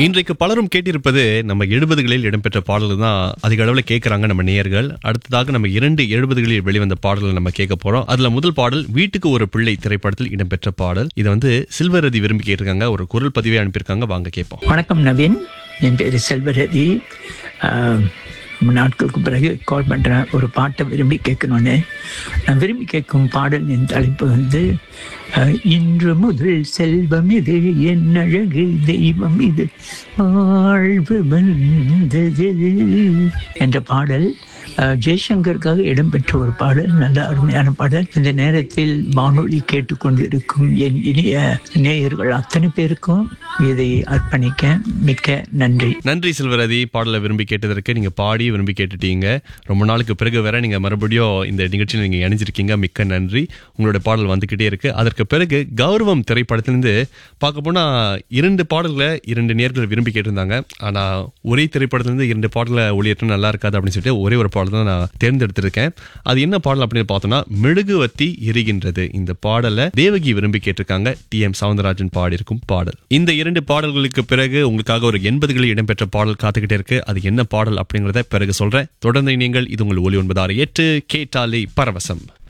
இன்றைக்கு பலரும் கேட்டிருப்பது நம்ம எழுபதுகளில் இடம்பெற்ற பாடல்கள் தான் அதிக அளவில் கேட்கறாங்க நம்ம நேயர்கள் அடுத்ததாக நம்ம இரண்டு எழுபதுகளில் வெளிவந்த பாடல்கள் நம்ம கேட்க போறோம் அதுல முதல் பாடல் வீட்டுக்கு ஒரு பிள்ளை திரைப்படத்தில் இடம்பெற்ற பாடல் இதை வந்து சில்வரதி விரும்பி கேட்டிருக்காங்க ஒரு குரல் பதிவே அனுப்பியிருக்காங்க வாங்க கேட்போம் வணக்கம் நவீன் என் பேர் செல்வரதி ஆஹ், ரொம்ப நாட்களுக்கு பிறகு கால் பண்ணுறேன் ஒரு பாட்டை விரும்பி கேட்கணுன்னு நான் விரும்பி கேட்கும் பாடலின் தலைப்பு வந்து ஆஹ், இன்று முதல் செல்வம் இது என் அழகு தெய்வம் இது வாழ்வு வந்தது என்ற பாடல் ஆஹ், ஜெய்சங்கருக்காக இடம்பெற்ற ஒரு பாடல் நல்ல அருமையான பாடல் இந்த நேரத்தில் வானொலி கேட்டுக்கொண்டிருக்கும் என் இனிய நேயர்கள் அத்தனை பேருக்கும் இதை அர்ப்பணிக்க மிக்க நன்றி நன்றி சில்வரதி பாடலை விரும்பி கேட்டதற்கு நீங்க பாடி விரும்பி கேட்டுட்டீங்க ரொம்ப நாளுக்கு பிறகு வேற நீங்க மறுபடியும் இந்த நிகழ்ச்சியில் நீங்க இணைஞ்சிருக்கீங்க மிக்க நன்றி உங்களோட பாடல் வந்துகிட்டே இருக்கு அதற்கு பிறகு கௌரவம் திரைப்படத்திலிருந்து பார்க்க போனா இரண்டு பாடல்களை இரண்டு நேர்கள் விரும்பி கேட்டிருந்தாங்க ஆனா ஒரே திரைப்படத்திலிருந்து இரண்டு பாடலை ஒளியேற்றம் நல்லா இருக்காது அப்படின்னு சொல்லிட்டு ஒரே ஒரு பாடல் தான் நான் தேர்ந்தெடுத்திருக்கேன் அது என்ன பாடல் அப்படின்னு பார்த்தோம்னா மெழுகுவத்தி எரிகின்றது இந்த பாடலை தேவகி விரும்பி கேட்டிருக்காங்க டி எம் சவுந்தரராஜன் பாடியிருக்கும் பாடல் இந்த இரண்டு பாடல்களுக்கு பிறகு உங்களுக்காக ஒரு எண்பதுகளில் இடம்பெற்ற பாடல் காத்துக்கிட்டே இருக்கு அது என்ன பாடல் அப்படிங்கறத பிறகு சொல்றேன் தொடர்ந்து நீங்கள் இது உங்கள் ஒலி ஒன்பது ஆறு எட்டு கேட்டாலே பரவசம்